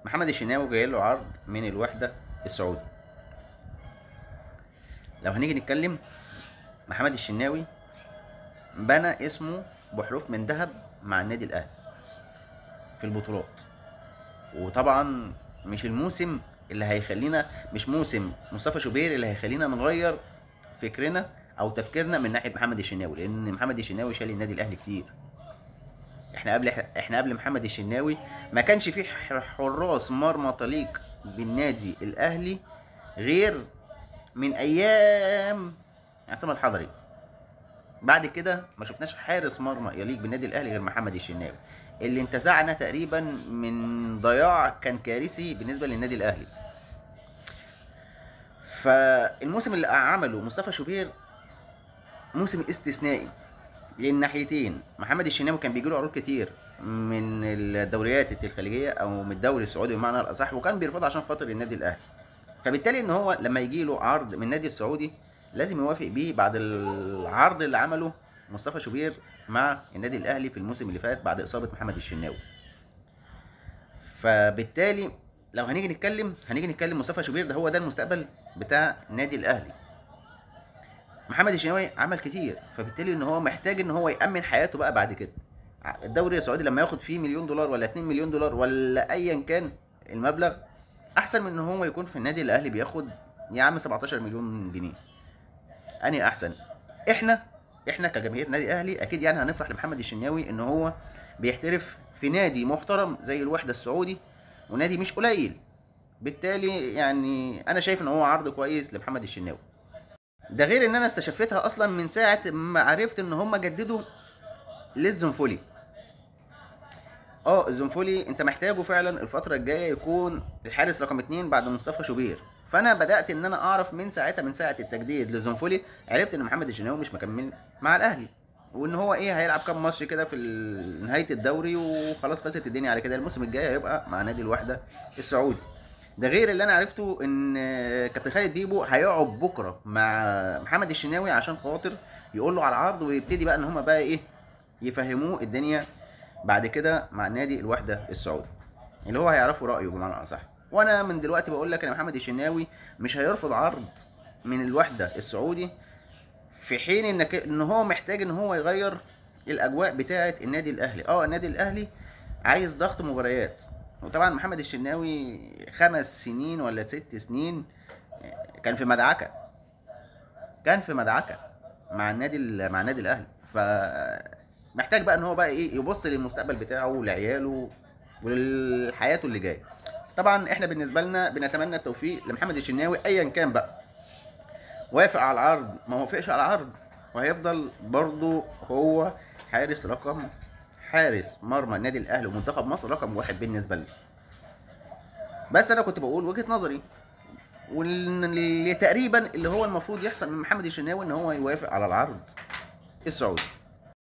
محمد الشناوي جاي له عرض من الوحده السعودي لو هنيجي نتكلم محمد الشناوي بنى اسمه بحروف من ذهب مع النادي الاهلي في البطولات وطبعا مش الموسم اللي هيخلينا مش موسم مصطفى شوبير اللي هيخلينا نغير فكرنا او تفكيرنا من ناحيه محمد الشناوي لان محمد الشناوي شال النادي الاهلي كتير احنا قبل احنا قبل محمد الشناوي ما كانش في حراس مرمى تليق بالنادي الاهلي غير من ايام عصام الحضري بعد كده ما شفناش حارس مرمى يليق بالنادي الاهلي غير محمد الشناوي اللي انتزعنا تقريبا من ضياع كان كارثي بالنسبه للنادي الاهلي فالموسم اللي عمله مصطفى شوبير موسم استثنائي للناحيتين محمد الشناوي كان بيجي له عروض كتير من الدوريات الخليجيه او من الدوري السعودي بمعنى الاصح وكان بيرفضها عشان خاطر النادي الاهلي فبالتالي ان هو لما يجي له عرض من النادي السعودي لازم يوافق بيه بعد العرض اللي عمله مصطفى شوبير مع النادي الاهلي في الموسم اللي فات بعد اصابه محمد الشناوي فبالتالي لو هنيجي نتكلم هنيجي نتكلم مصطفى شوبير ده هو ده المستقبل بتاع النادي الاهلي محمد الشناوي عمل كتير فبالتالي ان هو محتاج ان هو يامن حياته بقى بعد كده الدوري السعودي لما ياخد فيه مليون دولار ولا 2 مليون دولار ولا ايا كان المبلغ احسن من ان هو يكون في النادي الاهلي بياخد يا عم 17 مليون جنيه انهي احسن احنا احنا كجماهير نادي اهلي اكيد يعني هنفرح لمحمد الشناوي ان هو بيحترف في نادي محترم زي الوحده السعودي ونادي مش قليل بالتالي يعني انا شايف ان هو عرض كويس لمحمد الشناوي ده غير ان انا استشفتها اصلا من ساعه ما عرفت ان هم جددوا للزنفولي اه الزنفولي انت محتاجه فعلا الفتره الجايه يكون الحارس رقم اتنين بعد مصطفى شوبير فانا بدات ان انا اعرف من ساعتها من ساعه التجديد للزنفولي عرفت ان محمد الشناوي مش مكمل مع الاهلي وان هو ايه هيلعب كام ماتش كده في نهايه الدوري وخلاص خلصت الدنيا على كده الموسم الجاي هيبقى مع نادي الوحده السعودي ده غير اللي انا عرفته ان كابتن خالد بيبو هيقعد بكره مع محمد الشناوي عشان خاطر يقول له على العرض ويبتدي بقى ان هما بقى ايه يفهموه الدنيا بعد كده مع نادي الوحده السعودي اللي هو هيعرفوا رايه بمعنى اصح وانا من دلوقتي بقول لك ان محمد الشناوي مش هيرفض عرض من الوحده السعودي في حين انك ان هو محتاج ان هو يغير الاجواء بتاعه النادي الاهلي اه النادي الاهلي عايز ضغط مباريات وطبعا محمد الشناوي خمس سنين ولا ست سنين كان في مدعكه كان في مدعكه مع النادي مع النادي الاهلي ف محتاج بقى ان هو بقى ايه يبص للمستقبل بتاعه ولعياله ولحياته اللي جايه طبعا احنا بالنسبه لنا بنتمنى التوفيق لمحمد الشناوي ايا كان بقى وافق على العرض ما وافقش على العرض وهيفضل برضه هو حارس رقم حارس مرمى النادي الاهلي ومنتخب مصر رقم واحد بالنسبه لي بس انا كنت بقول وجهه نظري واللي تقريبا اللي هو المفروض يحصل من محمد الشناوي ان هو يوافق على العرض السعودي